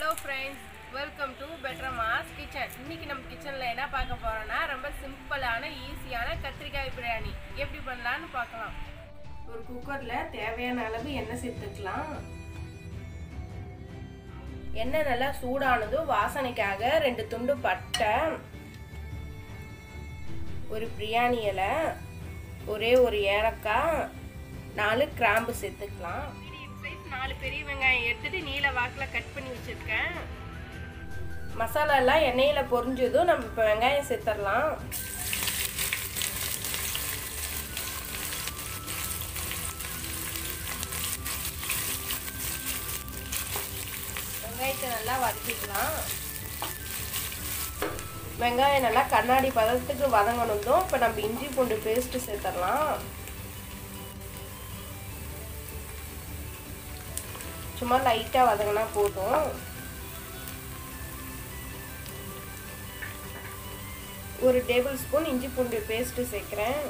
friends welcome to better mass kitchen இன்னைக்கு நம்ம கிச்சனில் என்ன பார்க்க போறோம்னா ரொம்ப சிம்பிளான ஈஸியான கத்திரிக்காய் பிரியாணி எப்படி பண்ணலான்னு பார்க்கலாம் ஒரு குக்கரில் தேவையான அளவு எண்ணெய் சேர்த்துக்கலாம் எண்ணெய் நல்லா சூடானதும் வாசனைக்காக ரெண்டு துண்டு பட்டை ஒரு பிரியாணி இலை ஒரே ஒரு ஏலக்காய் நாலு கிராம்பு சேர்த்துக்கலாம் சைஸ் நாலு பெரிய வெங்காயம் எடுத்துட்டு நீல வாக்கில் கட் பண்ணி வச்சுருக்கேன் மசாலா எல்லாம் எண்ணெயில் பொரிஞ்சதும் நம்ம இப்போ வெங்காயம் சேர்த்துடலாம் வெங்காயத்தை நல்லா வதக்கிக்கலாம் வெங்காயம் நல்லா கண்ணாடி பதத்துக்கு வதங்கணுதும் இப்போ நம்ம இஞ்சி பூண்டு பேஸ்ட்டு சேர்த்துடலாம் சும்மா லைட்டாக வதங்கினா போதும் ஒரு டேபிள் ஸ்பூன் இஞ்சி பூண்டு பேஸ்ட்டு சேர்க்குறேன்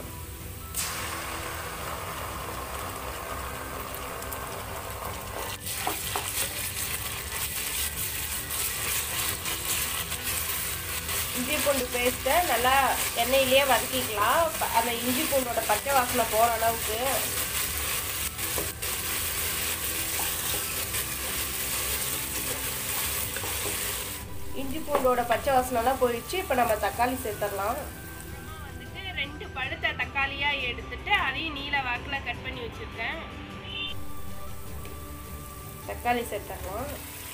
இஞ்சி பூண்டு பேஸ்ட்டை நல்லா எண்ணெயிலேயே வதக்கிக்கலாம் அந்த இஞ்சி பூண்டோட பச்சை வாசனை போகிற அளவுக்கு இஞ்சி பூண்டோட பச்சை வாசனைலாம் போயிடுச்சு இப்போ நம்ம தக்காளி சேர்த்துடலாம் வந்துட்டு ரெண்டு பழுத்த தக்காளியாக எடுத்துட்டு அதையும் நீல வாக்கில் கட் பண்ணி வச்சுருக்கேன் தக்காளி சேர்த்துடலாம்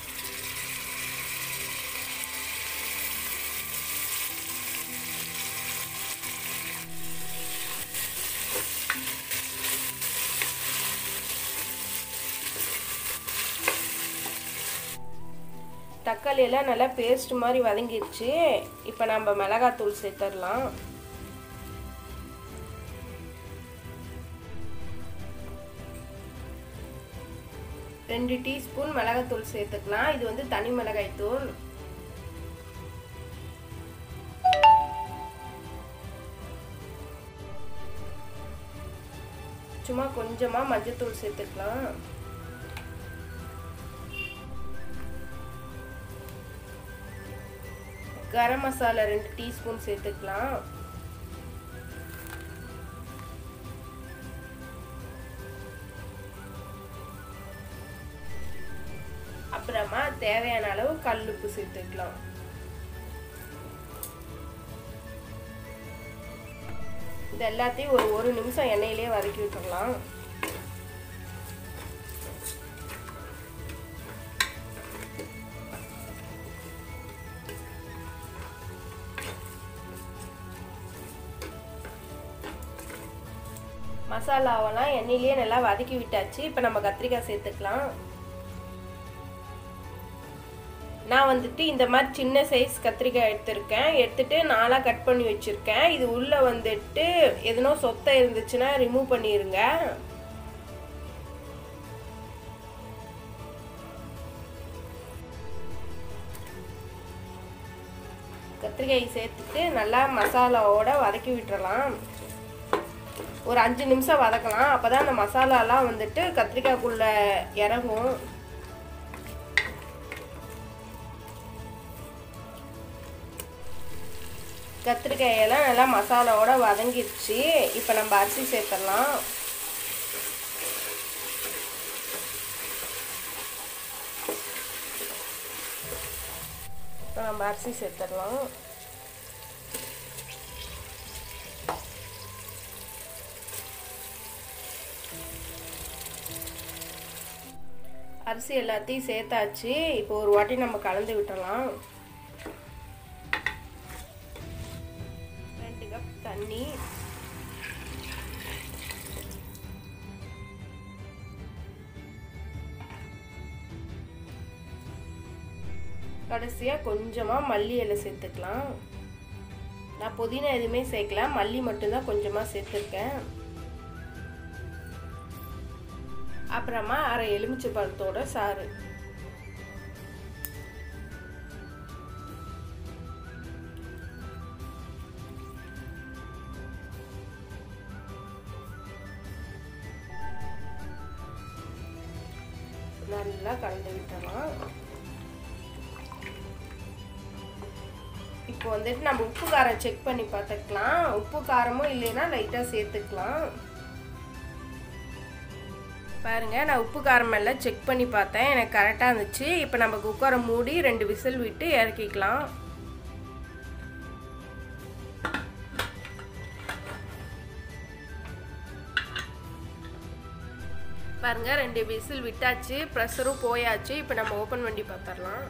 தக்காளி எல்லாம் நல்லா பேஸ்ட் மாதிரி வதங்கிடுச்சு இப்போ நம்ம மிளகாத்தூள் சேர்த்துடலாம் ரெண்டு டீஸ்பூன் மிளகாத்தூள் சேர்த்துக்கலாம் இது வந்து தனி மிளகாய் தூள் சும்மா கொஞ்சமாக மஞ்சத்தூள் சேர்த்துக்கலாம் கரம் மசாலா ரெண்டு டீஸ்பூன் சேர்த்துக்கலாம் அப்புறமா தேவையான அளவு கல்லுப்பு சேர்த்துக்கலாம் இது எல்லாத்தையும் ஒரு ஒரு நிமிஷம் எண்ணெயிலே வதக்கி விட்டுடலாம் மசாலாவெல்லாம் எண்ணெயிலேயே நல்லா வதக்கி விட்டாச்சு இப்போ நம்ம கத்திரிக்காய் சேர்த்துக்கலாம் நான் வந்துட்டு இந்த மாதிரி சின்ன சைஸ் கத்திரிக்காய் எடுத்திருக்கேன் எடுத்துட்டு நாலாக கட் பண்ணி வச்சுருக்கேன் இது உள்ளே வந்துட்டு எதுனோ சொத்தை இருந்துச்சுன்னா ரிமூவ் பண்ணிடுங்க கத்திரிக்காய் சேர்த்துட்டு நல்லா மசாலாவோட வதக்கி விட்டுறலாம் ஒரு அஞ்சு நிமிஷம் வதக்கலாம் அப்போ தான் அந்த மசாலாலாம் வந்துட்டு கத்திரிக்காய்க்குள்ளே இறங்கும் கத்திரிக்காயெல்லாம் நல்லா மசாலாவோட வதங்கிடுச்சு இப்போ நம்ம அரிசி சேர்த்துடலாம் இப்போ நம்ம அரிசி சேர்த்துடலாம் அரிசி எல்லாத்தையும் சேர்த்தாச்சு இப்போ ஒரு வாட்டி நம்ம கலந்து விட்டுறலாம் ரெண்டு கப் தண்ணி கடைசியாக கொஞ்சமாக மல்லி இலை சேர்த்துக்கலாம் நான் புதினா எதுவுமே சேர்க்கல மல்லி மட்டும்தான் கொஞ்சமாக சேர்த்துருக்கேன் அப்புறமா அரை எலுமிச்சை பழத்தோட சாறு நல்லா கலந்து விட்டுறலாம் இப்போ வந்துட்டு நம்ம உப்பு காரம் செக் பண்ணி பார்த்துக்கலாம் உப்பு காரமும் இல்லைன்னா லைட்டாக சேர்த்துக்கலாம் பாருங்க நான் உப்பு காரம் எல்லாம் செக் பண்ணி பார்த்தேன் எனக்கு கரெக்டாக இருந்துச்சு இப்போ நம்ம குக்கரை மூடி ரெண்டு விசில் விட்டு இறக்கிக்கலாம் பாருங்க ரெண்டு விசில் விட்டாச்சு ப்ரெஷரும் போயாச்சு இப்போ நம்ம ஓப்பன் பண்ணி பார்த்துடலாம்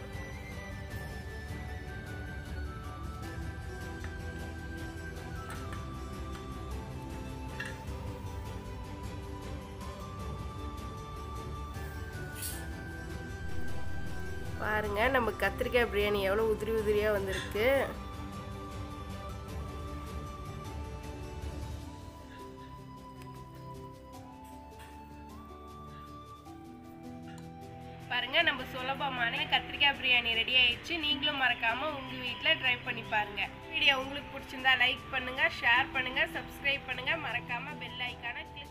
பாருங்க நம்ம கத்திரிக்காய் பிரியாணி எவ்வளோ உதிரி உதிரியாக வந்திருக்கு பாருங்க நம்ம சுலபமான கத்திரிக்காய் பிரியாணி ரெடி ஆயிடுச்சு நீங்களும் மறக்காம உங்க வீட்டில் ட்ரை பண்ணி பாருங்க வீடியோ உங்களுக்கு பிடிச்சிருந்தா லைக் பண்ணுங்க ஷேர் பண்ணுங்க சப்ஸ்கிரைப் பண்ணுங்க மறக்காம பெல் ஐக்கான கிளிக்